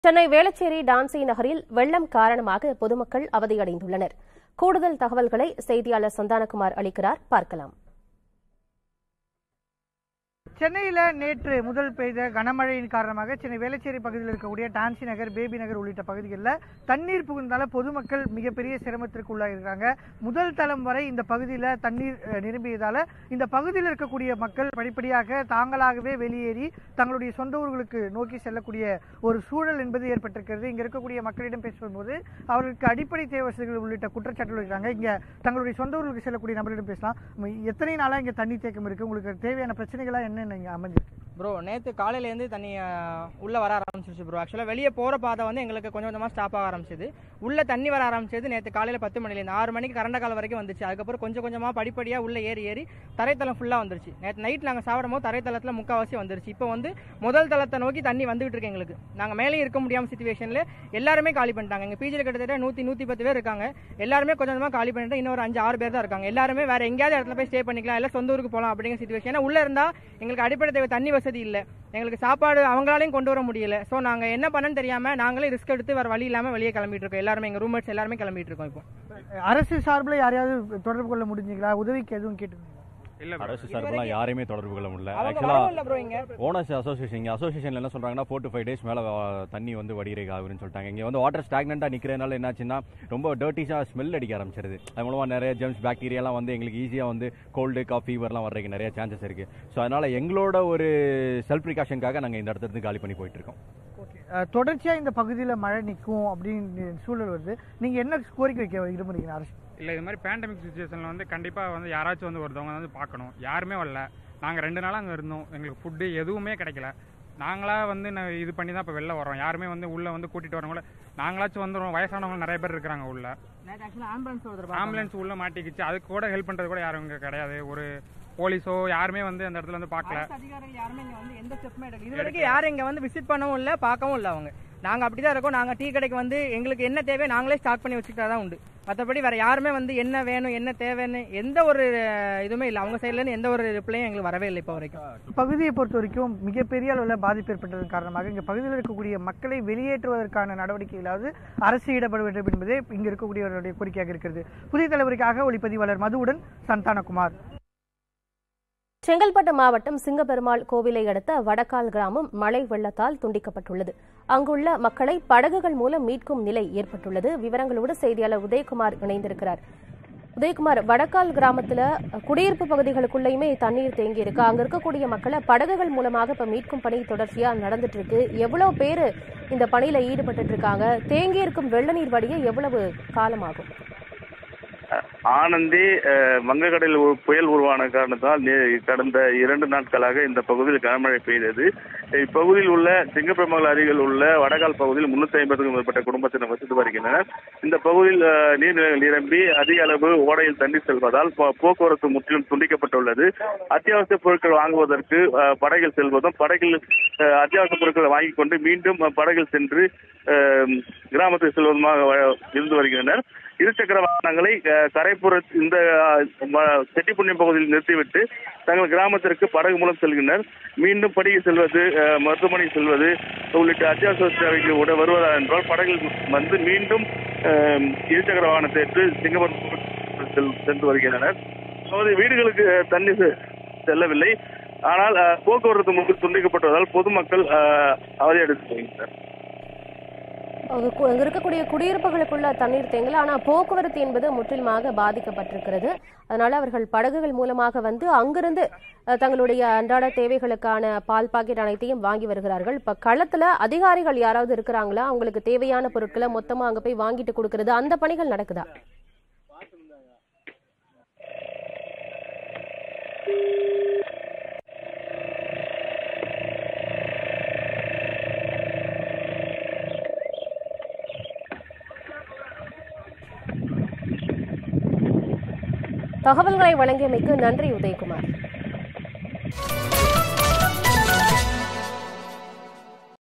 சென்னை வேளச்சேரி டான்சி நகரில் வெள்ளம் காரணமாக பொதுமக்கள் அவதியடைந்துள்ளனர் கூடுதல் தகவல்களை செய்தியாளர் சந்தானகுமார் அளிக்கிறார் பார்க்கலாம் சென்னையில் நேற்று முதல் பெய்த கனமழையின் காரணமாக சென்னை வேளச்சேரி பகுதியில் இருக்கக்கூடிய டான்சி நகர் பேபி நகர் உள்ளிட்ட பகுதிகளில் தண்ணீர் புகுந்ததால பொதுமக்கள் மிகப்பெரிய சிரமத்திற்கு உள்ளாகியிருக்காங்க முதல் தளம் வரை இந்த பகுதியில் தண்ணீர் அஹ், நிரம்பியதால இந்த பகுதியில் இருக்கக்கூடிய மக்கள் படிப்படியாக தாங்களாகவே வெளியேறி தங்களுடைய சொந்த ஊர்களுக்கு நோக்கி செல்லக்கூடிய ஒரு சூழல் என்பது ஏற்பட்டிருக்கிறது இங்க இருக்கக்கூடிய மக்களிடம் பேசும்போது அவர்களுக்கு அடிப்படை தேவை வசதிகள் உள்ளிட்ட குற்றச்சாட்டுகள் இருக்கிறாங்க இங்க தங்களுடைய சொந்த ஊர்களுக்கு செல்லக்கூடிய நபர்களிடம் பேசலாம் உம், எத்தனை நாளா இங்க தண்ணி தேக்கம் இருக்கு உங்களுக்கு தேவையான பிரச்சனைகளா என்னென்ன இங்க அமைஞ்சிருக்கு ப்ரோ நேற்று காலையிலேருந்து தண்ணி உள்ளே வர ஆரம்பிச்சிருச்சு ப்ரோ ஆக்சுவலாக வெளியே போகிற பாதை வந்து எங்களுக்கு கொஞ்சம் கொஞ்சமாக ஸ்டாப் ஆக ஆரம்பிச்சது உள்ளே தண்ணி வர ஆரம்பிச்சது நேற்று காலையில் பத்து மணிலேருந்து ஆறு மணிக்கு கரண்ட காலம் வரைக்கும் வந்துச்சு அதுக்கப்புறம் கொஞ்சம் கொஞ்சமாக படிப்படியாக உள்ளே ஏறி ஏறி தரைத்தளம் ஃபுல்லாக வந்துருச்சு நேற்று நைட் நாங்கள் சாப்பிடும் போது தரைத்தளத்தில் முக்கால்வாசி வந்துருச்சு இப்போ வந்து முதல் தளத்தை நோக்கி தண்ணி வந்துகிட்டு இருக்கு எங்களுக்கு நாங்கள் மேலேயும் இருக்க முடியாம சுச்சுவேஷனில் எல்லாருமே காலி பண்ணிட்டாங்க எங்கள் பிஜியில் கிட்டத்தட்ட நூற்றி நூற்றி பத்து பேர் இருக்காங்க எல்லாருமே கொஞ்சம் கொஞ்சமாக காலி பண்ணிட்டு இன்னொரு அஞ்சு ஆறு பேர் தான் இருக்காங்க எல்லாருமே வேற எங்கேயாவது இடத்துல போய் ஸ்டே பண்ணிக்கலாம் இல்லை சொந்த ஊருக்கு போகலாம் அப்படிங்கிற சுச்சுவேஷன் ஏன்னா உள்ளே இருந்தால் எங்களுக்கு அடிப்படை தேவை தண்ணி வசதி இல்லை எங்களுக்கு சாப்பாடு அவங்களாலையும் கொண்டு வர முடியல ஸோ நாங்கள் என்ன பண்ணன்னு தெரியாமல் நாங்களே ரிஸ்க் எடுத்து வேறு வழி இல்லாமல் வெளியே கிளம்பிட்டு இருக்கோம் எல்லாருமே எங்கள் ரூம்மேட்ஸ் எல்லாருமே கிளம்பிட்டு இருக்கோம் இப்போ அரசு சார்பில் யாரையாவது தொடர்பு கொள்ள முடிஞ்சீங்களா உதவிக்கு எதுவும் கேட்டு இல்ல bro. அரசு சார்பெல்லாம் யாரையுமே தொடர்பு கொள்ள முடியல அவங்க ஆக்சுவலா வரவும் இல்லை ப்ரோ இங்கே ஓனர்ஸ் அசோசியேஷன் இங்கே அசோசியேஷன்ல என்ன சொல்றாங்கன்னா ஃபோர் டு ஃபைவ் டேஸ் மேலே தண்ணி வந்து வடிகிறேக்கு ஆகுதுன்னு சொல்லிட்டாங்க இங்கே வந்து வாட்டர் ஸ்டாக்னண்டாக நிற்கிறதுனால என்னாச்சுன்னா ரொம்ப டர்ட்டிஸாக ஸ்மெல் அடிக்க ஆரம்பிச்சிருது அது மூலமாக நிறைய ஜெம்ஸ் பாக்டீரியாலாம் வந்து எங்களுக்கு ஈஸியாக வந்து கோல்டு காஃப் ஃபீவர்லாம் வர்றதுக்கு நிறைய சான்சஸ் இருக்கு ஸோ அதனால எங்களோட ஒரு செல்ஃப் ப்ரிகாஷனுக்காக நாங்கள் இந்த இடத்துல இருந்து காலி பண்ணி போயிட்டு இருக்கோம் தொடர்ச்சியா இந்த பகுதியில் மழை நிற்கும் அப்படின்னு சூழல் வருது நீங்க என்ன கோரிக்கை வைக்க விரும்புறீங்க அரசு இல்ல இது மாதிரி பேண்டமிக் சுச்சுவேஷன்ல வந்து கண்டிப்பா வந்து யாராச்சும் வந்து ஒருத்தவங்க வந்து பார்க்கணும் யாருமே வரல நாங்க ரெண்டு நாளா அங்க இருந்தோம் எங்களுக்கு ஃபுட்டு எதுவுமே கிடைக்கல நாங்களா வந்து ந- இது பண்ணி தான் இப்போ வெளில வரோம் யாருமே வந்து உள்ள வந்து கூட்டிட்டு வரவங்கள நாங்களாச்சும் வந்துடுவோம் வயசானவங்க நிறைய பேர் இருக்கிறாங்க உள்ள நேற்று ஆக்சுவலாக ஆம்புலன்ஸ் ஒருத்தர் ஆம்புலன்ஸ் உள்ள மாட்டிக்கிச்சு அதுக்கு கூட ஹெல்ப் பண்றது கூட யாரும் இங்க கிடையாது ஒரு போலீஸோ யாருமே வந்து அந்த இடத்துல வந்து பார்க்கல அரசு அதிகாரிகள் யாருமே இங்க வந்து எந்த ஸ்டெப்புமே எடுக்கல இது வரைக்கும் யாரும் இங்க வந்து விசிட் பண்ணவும் இல்ல பார்க்கவும் இல்ல அவங்க நாங்க அப்படிதான் இருக்கோம் நாங்க டீ கடைக்கு வந்து எங்களுக்கு என்ன தேவையோ நாங்களே ஸ்டாக் பண்ணி வச்சுக்கிட்டா தான் உண்டு மற்றபடி வேற யாருமே வந்து என்ன வேணும் என்ன தேவைன்னு எந்த ஒரு அஹ், இதுவுமே இல்லை அவங்க சைட்ல இருந்து எந்த ஒரு ரிப்ளையும் எங்களுக்கு வரவே இல்லை இப்போ வரைக்கும் பகுதியை பொறுத்த வரைக்கும் மிகப்பெரிய அளவில் பாதிப்பு ஏற்பட்டதன் காரணமாக இங்க பகுதியில் இருக்கக்கூடிய மக்களை வெளியேற்றுவதற்கான நடவடிக்கைகளாவது அரசு ஈடுபட வேண்டும் என்பதே இங்க இருக்கக்கூடியவர்களுடைய கோரிக்கையாக இருக்கிறது புதிய தலைவருக்காக ஒளிப்பதிவாளர் மதுவுடன் சந்தானகுமார் செங்கல்பட்டு மாவட்டம் சிங்கப்பெருமாள் கோவிலை அடுத்த வடக்கால் கிராமம் மழை வெள்ளத்தால் துண்டிக்கப்பட்டுள்ளது அங்குள்ள மக்களை படகுகள் மூலம் மீட்கும் நிலை ஏற்பட்டுள்ளது விவரங்களோடு செய்தியாளர் உதயகுமார் இணைந்திருக்கிறார் உதயகுமார் வடக்கால் கிராமத்துல குடியிருப்பு பகுதிகளுக்குள்ளேயுமே தண்ணீர் தேங்கி இருக்கு அங்க இருக்கக்கூடிய மக்களை படகுகள் மூலமாக இப்ப மீட்கும் பணி தொடர்ச்சியா நடந்துட்டு இருக்கு எவ்வளவு பேரு இந்த பணியில ஈடுபட்டு இருக்காங்க தேங்கி இருக்கும் வெள்ள நீர் வடிய எவ்வளவு காலமாகும் ஆனந்தி அஹ், வங்கக்கடலில் ஒரு புயல் உருவான காரணத்தால் நே- கடந்த இரண்டு நாட்களாக இந்த பகுதியில் கனமழை பெய்தது இப்பகுதியில் உள்ள சிங்கப்பெருமகள் அருகில் உள்ள வடகால் பகுதியில் முன்னூத்தி ஐம்பதுக்கும் மேற்பட்ட குடும்பத்தினர் வசித்து வருகின்றனர் இந்த பகுதியில் அஹ், நீர்நிலைகள் நிரம்பி அதிக அளவு ஓடையில் தண்ணீர் செல்வதால் போ- போக்குவரத்து முற்றிலும் துண்டிக்கப்பட்டுள்ளது அத்தியாவசிய பொருட்கள் வாங்குவதற்கு அஹ், படகில் செல்வதும் படகில் அஹ், அத்தியாவசிய பொருட்களை வாங்கிக் கொண்டு மீண்டும் அஹ், படகில் சென்று அஹ், கிராமத்துக்கு செல்வதுமாக வ- இருந்து வருகின்றனர் இருசக்கர வாகனங்களை அஹ், கரைப்புற இந்த அஹ், ம- செட்டிப்புண்ணியம் பகுதியில் நிறுத்திவிட்டு தங்கள் கிராமத்திற்கு படகு மூலம் செல்கின்றனர் மீண்டும் படிக்கு செல்வது அஹ், மருத்துவமனைக்கு செல்வது உள்ளிட்ட அத்தியாவசிய தேவைக்கு உட வருவதா என்றால் படகில் வந்து மீண்டும் அஹ், இருசக்கர வாகனத்தை ஏற்று சிங்கப்பூர் செல்- சென்று வருகின்றனர் அதாவது வீடுகளுக்கு அஹ், தண்ணி செ- செல்லவில்லை ஆனால் அஹ், போக்குவரத்து முற்றிலும் துண்டிக்கப்பட்டதால் பொதுமக்கள் அஹ், அவதியடைந்து வருகின்றனர் அங்க கு- அங்க இருக்கக்கூடிய குடியிருப்புகளுக்குள்ள தண்ணீர் தேங்கல ஆனா போக்குவரத்து என்பது முற்றிலுமாக பாதிக்கப்பட்டிருக்கிறது அதனால அவர்கள் படகுகள் மூலமாக வந்து அங்கிருந்து அஹ், தங்களுடைய அன்றாட தேவைகளுக்கான பால் பாக்கெட் அனைத்தையும் வாங்கி வருகிறார்கள் இப்ப களத்துல அதிகாரிகள் யாராவது இருக்கிறாங்களா அவங்களுக்கு தேவையான பொருட்களை மொத்தமா அங்க போய் வாங்கிட்டு கொடுக்கறது அந்த பணிகள் நடக்குதா தகவல்களை வழங்கியமைக்கு நன்றி உதயகுமார்